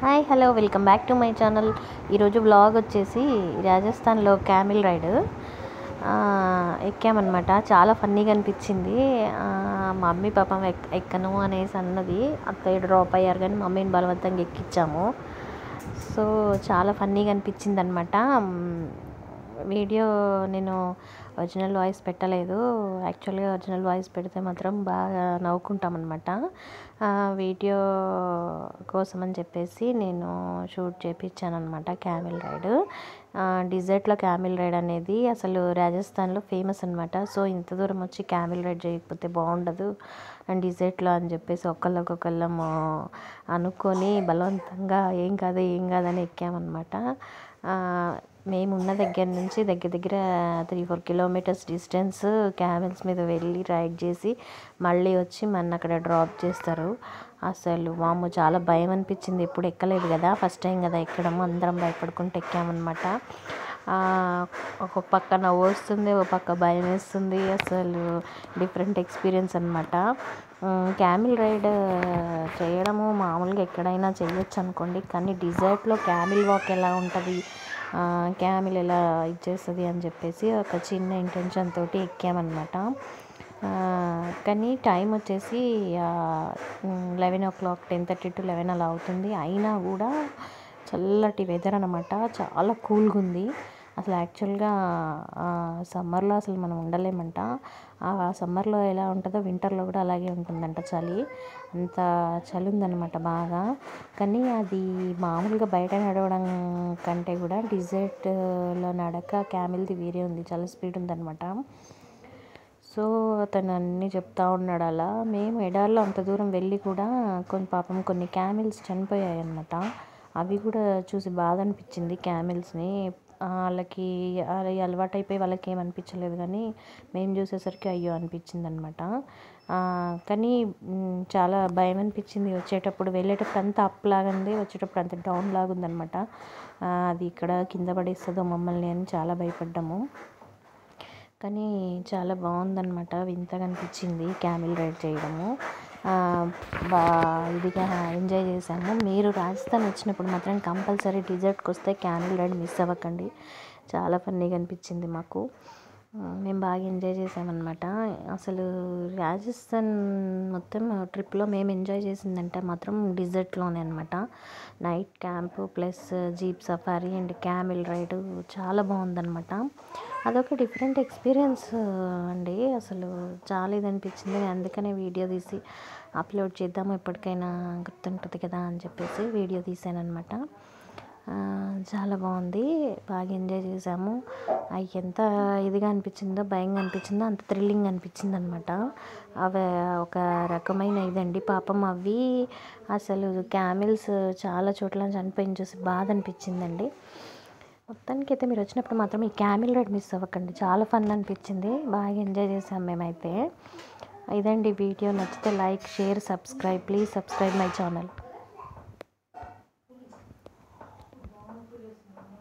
hi hello welcome back to my channel ఈరోజు vlog వచ్చేసి రాజస్థాన్లో క్యామిల్ రైడ్ ఆ, ఎక్కామన్నమాట చాలా ఫన్నీగా అనిపించింది ఆ, మా మమ్మీ పాపం ఎక్ ఎక్కను అనేసి అన్నది అత్తయ్య డ్రాప్ అయ్యారు కానీ మమ్మీని బలవంతంగా ఎక్కించాము సో చాలా ఫన్నీగా అనిపించింది అనమాట వీడియో నేను ఒరిజినల్ వాయిస్ పెట్టలేదు యాక్చువల్గా ఒరిజినల్ వాయిస్ పెడితే మాత్రం బాగా నవ్వుకుంటామన్నమాట వీడియో కోసం అని చెప్పేసి నేను షూట్ చేపించాను అనమాట క్యామిల్ రైడ్ డిజర్ట్లో క్యామిల్ రైడ్ అనేది అసలు రాజస్థాన్లో ఫేమస్ అనమాట సో ఇంత దూరం వచ్చి క్యామిల్ రైడ్ చేయకపోతే బాగుండదు అండ్ డిజర్ట్లో అని చెప్పేసి ఒకళ్ళకొకళ్ళము అనుకొని బలవంతంగా ఏం కాదు ఏం కాదని ఎక్కామన్నమాట ఆ, మేము ఉన్న దగ్గర నుంచి దగ్గర దగ్గర three four kilometers distance camels మీద వెళ్ళి రైడ్ చేసి మళ్ళీ వచ్చి మన అక్కడ డ్రాప్ చేస్తారు అసలు వాము చాలా భయం అనిపించింది ఎప్పుడు ఎక్కలేదు కదా ఫస్ట్ టైం కదా ఎక్కడము అందరం భయపడుకుంటూ ఎక్కామన్నమాట ఆ, ఒక పక్క నవ్వు వస్తుంది ఒక పక్క భయం వేస్తుంది అసలు డిఫరెంట్ ఎక్స్పీరియన్స్ అనమాట క్యామిల్ రైడ్ చేయడము మామూలుగా ఎక్కడైనా చేయొచ్చు అనుకోండి కానీ డిజర్ట్లో క్యామిల్ వాక్ ఎలా ఉంటుంది క్యామిల్ ఎలా ఇచ్చేస్తుంది అని చెప్పేసి ఒక చిన్న ఇంటెన్షన్ తోటి ఎక్కామన్నమాట ఆ, కానీ టైం వచ్చేసి eleven o'clock ten thirty to eleven అలా అవుతుంది అయినా కూడా చల్లటి వెదర్ అనమాట చాలా కూల్గా ఉంది అసలు యాక్చువల్గా సమ్మర్లో అసలు మనం ఉండలేమంట ఆ సమ్మర్లో ఎలా ఉంటుందో వింటర్లో కూడా అలాగే ఉంటుందంట చలి అంత చలి ఉందన్నమాట బాగా కానీ అది మామూలుగా బయట నడవడం కంటే కూడా డిజర్ట్లో నడక క్యామిల్ది వేరే ఉంది చాలా స్పీడ్ ఉందన్నమాట సో అతను అన్నీ చెప్తా ఉన్నాడు అలా మేము ఎడార్లో అంత దూరం వెళ్ళి కూడా కొన్ని పాపం కొన్ని క్యామిల్స్ చనిపోయాయి అన్నమాట అవి కూడా చూసి బాధ అనిపించింది క్యామిల్స్ని వాళ్ళకి అది అలవాటు అయిపోయి వాళ్ళకి ఏం అనిపించలేదు కానీ మేము చూసేసరికి అయ్యో అనిపించింది అనమాట కానీ మ్, చాలా భయం అనిపించింది వచ్చేటప్పుడు వెళ్ళేటప్పుడు అంతా అప్ లాగా ఉంది వచ్చేటప్పుడు అంత డౌన్ లాగా ఉందన్నమాట ఆ, అది ఇక్కడ కింద పడేస్తుందో మమ్మల్ని అని చాలా భయపడ్డాము కానీ చాలా బాగుందన్నమాట వింతగా అనిపించింది క్యామిల్ రైడ్ చేయడము ఆ, బా ఇదిగా ఎంజాయ్ చేసాము మీరు రాజస్థాన్ వచ్చినప్పుడు మాత్రం కంపల్సరీ డిజర్ట్కి వస్తే క్యామిల్ రైడ్ మిస్ అవ్వకండి చాలా ఫన్నీగా అనిపించింది మాకు ఆ, మేము బాగా ఎంజాయ్ చేసామన్నమాట అసలు రాజస్థాన్ మొత్తం ట్రిప్లో మేము ఎంజాయ్ చేసిందంటే మాత్రం డిజర్ట్లోనే అనమాట night camp plus jeep safari and camel ride చాలా బాగుందన్నమాట అదొక డిఫరెంట్ ఎక్స్పీరియన్స్ అండి అసలు చాలా ఇది అనిపించింది అందుకనే వీడియో తీసి అప్లోడ్ చేద్దాము ఎప్పటికైనా గుర్తుంటుంది కదా అని చెప్పేసి వీడియో తీసాను అనమాట చాలా బాగుంది బాగా ఎంజాయ్ చేసాము అవి ఎంత ఇదిగా అనిపించిందో భయంగా అనిపించిందో అంత థ్రిల్లింగ్ అనిపించింది అనమాట అవి ఒక రకమైన ఇదండి పాపం అవి అసలు క్యామిల్స్ చాలా చోట్ల చనిపోయిన చూసి బాధ అనిపించిందండి మొత్తానికి అయితే మీరు వచ్చినప్పుడు మాత్రం ఈ క్యామిల్ రైడ్ మిస్ అవ్వకండి చాలా ఫన్ అనిపించింది బాగా ఎంజాయ్ చేసాం మేమైతే ఇదండి వీడియో నచ్చితే like share subscribe please subscribe my channel